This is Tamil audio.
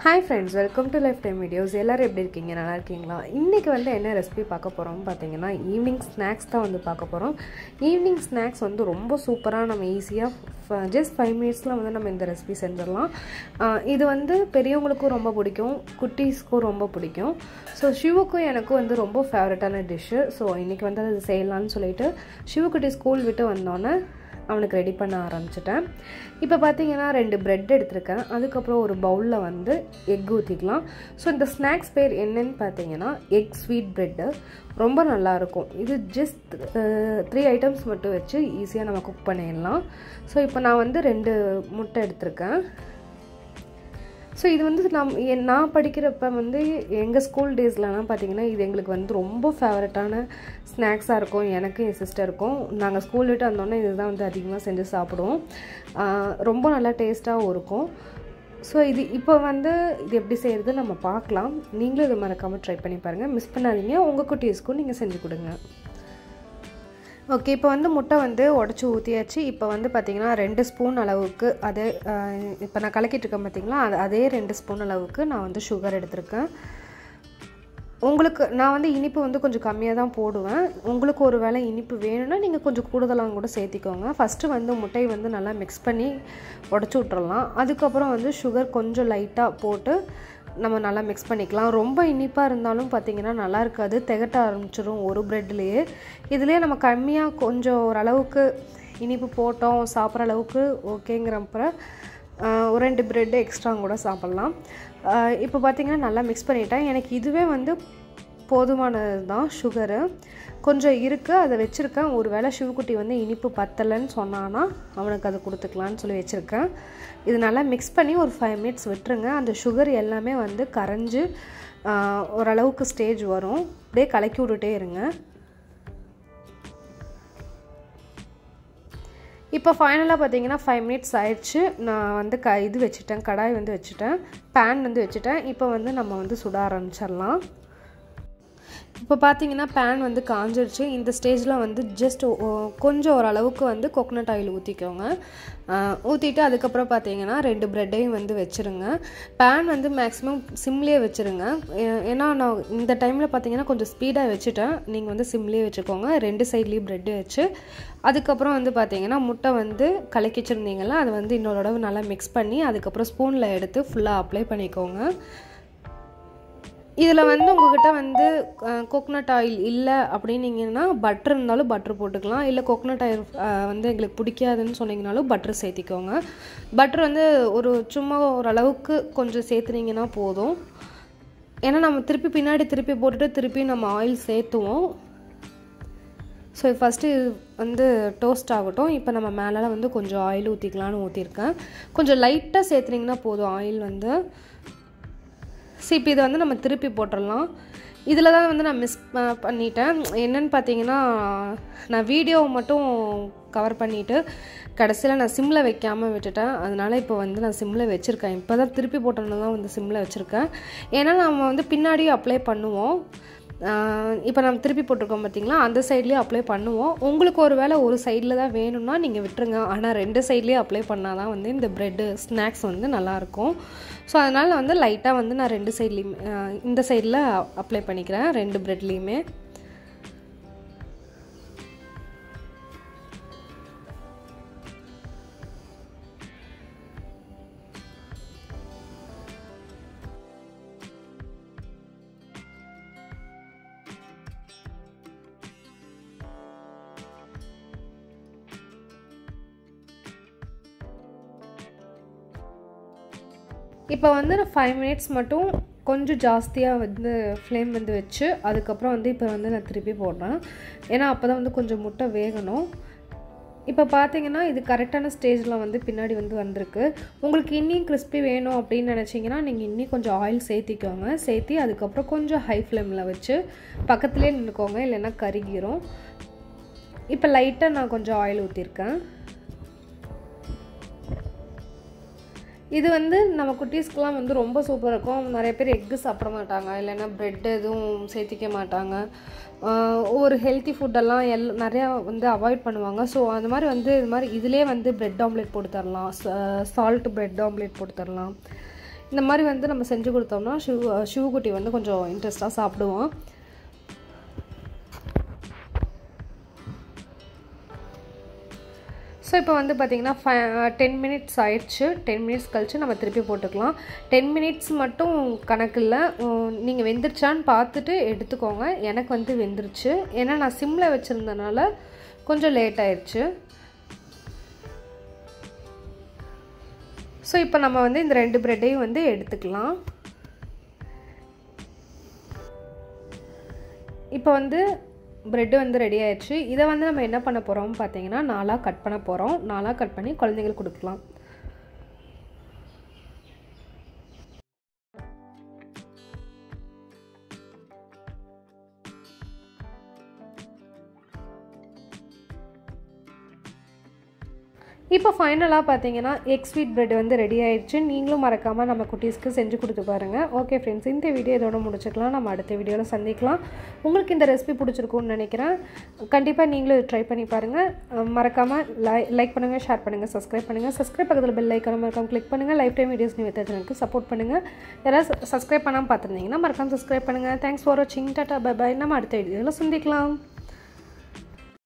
hi friends welcome to life time videos எல்லோரும் எப்படி இருக்கீங்க நல்லா இருக்கீங்களா இன்றைக்கி வந்து என்ன ரெசிபி பார்க்க போகிறோம்னு பார்த்தீங்கன்னா ஈவினிங் ஸ்நாக்ஸ் தான் வந்து பார்க்க போகிறோம் ஈவினிங் ஸ்நாக்ஸ் வந்து ரொம்ப சூப்பராக நம்ம ஈஸியாக ஜஸ்ட் ஃபைவ் மினிட்ஸில் வந்து நம்ம இந்த ரெசிபி செஞ்சிடலாம் ஆஹ் இது வந்து பெரியவங்களுக்கும் ரொம்ப பிடிக்கும் குட்டீஸ்க்கும் ரொம்ப பிடிக்கும் ஸோ சிவுக்கும் எனக்கும் வந்து ரொம்ப ஃபேவரட்டான டிஷ்ஷு ஸோ இன்றைக்கி வந்து அது செய்யலாம்னு சொல்லிட்டு சிவக்குட்டி ஸ்கூல் விட்டு வந்தோன்னே அவனுக்கு ரெடி பண்ண ஆரம்பிச்சிட்டேன் இப்போ பார்த்தீங்கன்னா ரெண்டு பிரெட் எடுத்திருக்கேன் அதுக்கப்புறம் ஒரு பவுலில் வந்து எக் ஊற்றிக்கலாம் ஸோ இந்த ஸ்நாக்ஸ் பேர் என்னன்னு பார்த்தீங்கன்னா எக் ஸ்வீட் ப்ரெட்டு ரொம்ப நல்லாயிருக்கும் இது ஜஸ்ட் த்ரீ ஐட்டம்ஸ் மட்டும் வச்சு ஈஸியாக நம்ம குக் பண்ணிடலாம் ஸோ இப்போ நான் வந்து ரெண்டு முட்டை எடுத்திருக்கேன் ஸோ இது வந்து நம் என் நான் படிக்கிறப்ப வந்து எங்கள் ஸ்கூல் டேஸ்லலாம் பார்த்தீங்கன்னா இது எங்களுக்கு வந்து ரொம்ப ஃபேவரட்டான ஸ்நாக்ஸாக இருக்கும் எனக்கு என் சிஸ்டருக்கும் நாங்கள் ஸ்கூல் விட்டு வந்தோடனே இதுதான் வந்து அதிகமாக செஞ்சு சாப்பிடுவோம் ஆஹ் ரொம்ப நல்லா டேஸ்ட்டாகவும் இருக்கும் ஸோ இது இப்போ வந்து இது எப்படி செய்கிறது நம்ம பார்க்கலாம் நீங்களும் இது மறக்காமல் ட்ரை பண்ணி பாருங்கள் மிஸ் பண்ணாதீங்க உங்கள் குட்டீஸ்க்கும் நீங்கள் செஞ்சு கொடுங்க ஓகே இப்போ வந்து முட்டை வந்து உடச்சி ஊற்றியாச்சு இப்போ வந்து பார்த்திங்கன்னா ரெண்டு ஸ்பூன் அளவுக்கு அதே இப்போ நான் கலக்கிட்டு இருக்கேன் பார்த்தீங்களா அது அதே ரெண்டு ஸ்பூன் அளவுக்கு நான் வந்து சுகர் எடுத்திருக்கேன் உங்களுக்கு நான் வந்து இனிப்பு வந்து கொஞ்சம் கம்மியாக தான் போடுவேன் உங்களுக்கு ஒரு வேளை இனிப்பு வேணும்னா நீங்கள் கொஞ்சம் கூடுதலாக கூட சேர்த்திக்கோங்க ஃபஸ்ட்டு வந்து முட்டையை வந்து நல்லா மிக்ஸ் பண்ணி உடச்சி விட்றலாம் அதுக்கப்புறம் வந்து சுகர் கொஞ்சம் லைட்டாக போட்டு நம்ம நல்லா மிக்ஸ் பண்ணிக்கலாம் ரொம்ப இனிப்பாக இருந்தாலும் பார்த்திங்கன்னா நல்லா இருக்காது திகட்ட ஆரம்பிச்சிடும் ஒரு ப்ரெட்லேயே இதுலேயே நம்ம கம்மியாக கொஞ்சம் ஓரளவுக்கு இனிப்பு போட்டோம் சாப்பிட்ற அளவுக்கு ஓகேங்கிறப்ப ஒரு ரெண்டு ப்ரெட்டு எக்ஸ்ட்ரா கூட சாப்பிட்லாம் இப்போ பார்த்திங்கன்னா நல்லா மிக்ஸ் பண்ணிட்டேன் எனக்கு இதுவே வந்து போதுமானது தான் சுகரு கொஞ்சம் இருக்குது அதை வச்சுருக்கேன் ஒரு வேளை சிவக்குட்டி வந்து இனிப்பு பத்தலைன்னு சொன்னான்னா அவனுக்கு அதை கொடுத்துக்கலான்னு சொல்லி வச்சுருக்கேன் இது நல்லா மிக்ஸ் பண்ணி ஒரு ஃபைவ் மினிட்ஸ் விட்டுருங்க அந்த சுகர் எல்லாமே வந்து கரைஞ்சி ஓரளவுக்கு ஸ்டேஜ் வரும் அப்படியே கலக்கி விட்டுட்டே இருங்க இப்போ ஃபைனலாக பார்த்தீங்கன்னா ஃபைவ் மினிட்ஸ் ஆயிடுச்சு நான் வந்து க இது வச்சுட்டேன் கடாய் வந்து வச்சுட்டேன் பேன் வந்து வச்சுட்டேன் இப்போ வந்து நம்ம வந்து சுட ஆரம்பிச்சிடலாம் இப்போ பார்த்தீங்கன்னா பேன் வந்து காஞ்சிடுச்சு இந்த ஸ்டேஜில் வந்து ஜஸ்ட் கொஞ்சம் ஓரளவுக்கு வந்து கோகனட் ஆயில் ஊற்றிக்கோங்க ஊற்றிட்டு அதுக்கப்புறம் பார்த்தீங்கன்னா ரெண்டு ப்ரெட்டையும் வந்து வச்சுருங்க பேன் வந்து மேக்ஸிமம் சிம்லேயே வச்சுருங்க ஏன்னா நான் இந்த டைமில் பார்த்தீங்கன்னா கொஞ்சம் ஸ்பீடாக வச்சுட்டேன் நீங்கள் வந்து சிம்லேயே வச்சுக்கோங்க ரெண்டு சைட்லேயும் ப்ரெட்டு வச்சு அதுக்கப்புறம் வந்து பார்த்தீங்கன்னா முட்டை வந்து கலக்கி வச்சுருந்தீங்களா அதை வந்து இன்னொரு தடவை நல்லா மிக்ஸ் பண்ணி அதுக்கப்புறம் ஸ்பூனில் எடுத்து ஃபுல்லாக அப்ளை பண்ணிக்கோங்க இதில் வந்து உங்ககிட்ட வந்து கோகனட் ஆயில் இல்லை அப்படின்னீங்கன்னா பட்ரு இருந்தாலும் பட்ரு போட்டுக்கலாம் இல்லை கோகனட் ஆயில் வந்து எங்களுக்கு பிடிக்காதுன்னு சொன்னீங்கனாலும் பட்ரு சேர்த்திக்கோங்க பட்ரு வந்து ஒரு சும்மா ஓரளவுக்கு கொஞ்சம் சேர்த்துனீங்கன்னா போதும் ஏன்னா நம்ம திருப்பி பின்னாடி திருப்பி போட்டுட்டு திருப்பி நம்ம ஆயில் சேர்த்துவோம் ஸோ ஃபஸ்ட்டு இது வந்து டோஸ்ட் ஆகட்டும் இப்போ நம்ம மேலே வந்து கொஞ்சம் ஆயில் ஊற்றிக்கலான்னு ஊற்றிருக்கேன் கொஞ்சம் லைட்டாக சேர்த்துனீங்கன்னா போதும் ஆயில் வந்து ஸோ இப்போ இதை வந்து நம்ம திருப்பி போட்டுடலாம் இதில் தான் வந்து நான் மிஸ் பண்ணிட்டேன் என்னன்னு பார்த்தீங்கன்னா நான் வீடியோ மட்டும் கவர் பண்ணிவிட்டு கடைசியில் நான் சிம்மில் வைக்காமல் விட்டுட்டேன் அதனால் இப்போ வந்து நான் சிம்மில் வச்சுருக்கேன் இப்போ தான் திருப்பி போட்டோன்னு தான் வந்து சிம்மில் வச்சுருக்கேன் ஏன்னா நம்ம வந்து பின்னாடியும் அப்ளை பண்ணுவோம் இப்போ நம்ம திருப்பி போட்டிருக்கோம் பார்த்தீங்களா அந்த சைட்லேயும் அப்ளை பண்ணுவோம் உங்களுக்கு ஒரு வேளை ஒரு சைடில் தான் வேணும்னா நீங்கள் விட்டுருங்க ஆனால் ரெண்டு சைட்லேயும் அப்ளை பண்ணால் தான் வந்து இந்த ப்ரெட்டு ஸ்நாக்ஸ் வந்து நல்லாயிருக்கும் ஸோ அதனால் வந்து லைட்டாக வந்து நான் ரெண்டு சைட்லேயுமே இந்த சைடில் அப்ளை பண்ணிக்கிறேன் ரெண்டு ப்ரெட்லேயுமே இப்போ வந்து நான் ஃபைவ் மினிட்ஸ் மட்டும் கொஞ்சம் ஜாஸ்தியாக வந்து ஃப்ளேம் வந்து வச்சு அதுக்கப்புறம் வந்து இப்போ வந்து நான் திருப்பி போடுறேன் ஏன்னா அப்போ தான் வந்து கொஞ்சம் முட்டை வேகணும் இப்போ பார்த்தீங்கன்னா இது கரெக்டான ஸ்டேஜில் வந்து பின்னாடி வந்து வந்திருக்கு உங்களுக்கு இன்னும் கிறிஸ்பி வேணும் அப்படின்னு நினச்சிங்கன்னா நீங்கள் இன்னும் கொஞ்சம் ஆயில் சேர்த்திக்கோங்க சேர்த்தி அதுக்கப்புறம் கொஞ்சம் ஹை ஃப்ளேமில் வச்சு பக்கத்துலேயே நின்றுக்கோங்க இல்லைன்னா கருகிரும் இப்போ லைட்டாக நான் கொஞ்சம் ஆயில் ஊற்றிருக்கேன் இது வந்து நம்ம குட்டீஸ்க்கெலாம் வந்து ரொம்ப சூப்பராக இருக்கும் நிறைய பேர் எக்கு சாப்பிட மாட்டாங்க இல்லைன்னா ப்ரெட் எதுவும் சேர்த்திக்க மாட்டாங்க ஒரு ஹெல்த்தி ஃபுட்டெல்லாம் எல் நிறையா வந்து அவாய்ட் பண்ணுவாங்க ஸோ அந்த மாதிரி வந்து இது மாதிரி இதிலே வந்து ப்ரெட் ஆம்லேட் போட்டு தரலாம் சால்ட் ப்ரெட் ஆம்லேட் போட்டு தரலாம் இந்த மாதிரி வந்து நம்ம செஞ்சு கொடுத்தோம்னா ஷூ ஷூக்குட்டி வந்து கொஞ்சம் இன்ட்ரெஸ்ட்டாக சாப்பிடுவோம் ஸோ இப்போ வந்து பார்த்திங்கன்னா ஃபை டென் மினிட்ஸ் ஆயிடுச்சு டென் மினிட்ஸ் கழித்து நம்ம திருப்பி போட்டுக்கலாம் டென் மினிட்ஸ் மட்டும் கணக்கு இல்லை நீங்கள் வெந்துருச்சான்னு பார்த்துட்டு எடுத்துக்கோங்க எனக்கு வந்து வெந்துருச்சு ஏன்னா நான் சிம்மில் வச்சுருந்தனால கொஞ்சம் லேட் ஆயிடுச்சு ஸோ இப்போ நம்ம வந்து இந்த ரெண்டு ப்ரெட்டையும் வந்து எடுத்துக்கலாம் இப்போ வந்து ப்ரெட்டு வந்து ரெடி ஆயிடுச்சு இதை வந்து நம்ம என்ன பண்ண போகிறோம் பார்த்தீங்கன்னா நாலாக கட் பண்ண போகிறோம் நாலாக கட் பண்ணி குழந்தைங்களுக்கு கொடுக்கலாம் இப்போ ஃபைனலாக பார்த்தீங்கன்னா எக் ஸ்வீட் பிரெட் வந்து ரெடி ஆயிடுச்சு நீங்களும் மறக்காமல் நம்ம குட்டீஸ்க்கு செஞ்சு கொடுத்து பாருங்கள் ஓகே ஃப்ரெண்ட்ஸ் இந்த வீடியோ இதோட முடிச்சுக்கலாம் நம்ம அடுத்த வீடியோவில் சந்திக்கலாம் உங்களுக்கு இந்த ரெசிபி பிடிச்சிருக்கும்னு நினைக்கிறேன் கண்டிப்பாக நீங்களும் ட்ரை பண்ணி பாருங்கள் மறக்காமல் லை லைக் பண்ணுங்கள் ஷேர் பண்ணுங்கள் சப்ஸ்கிரைப் பண்ணுங்கள் சப்ஸ்கிரைப் பக்கத்தில் பெல் ஐக்கான மறக்காம கிளிக் பண்ணுங்கள் லைஃப் டைம் வீடியோஸ் நிமித்த சேனலுக்கு சப்போர்ட் பண்ணுங்கள் யாராவது சப்ஸ்கிரைப் பண்ணாமல் பார்த்துருந்தீங்கன்னா மறக்காம சப்ஸ்கிரைப் பண்ணுங்கள் தேங்க்ஸ் ஃபார் வாட்சிங் டாட்டா பை பாய் நம்ம அடுத்த வீடியோவில் சந்திக்கலாம்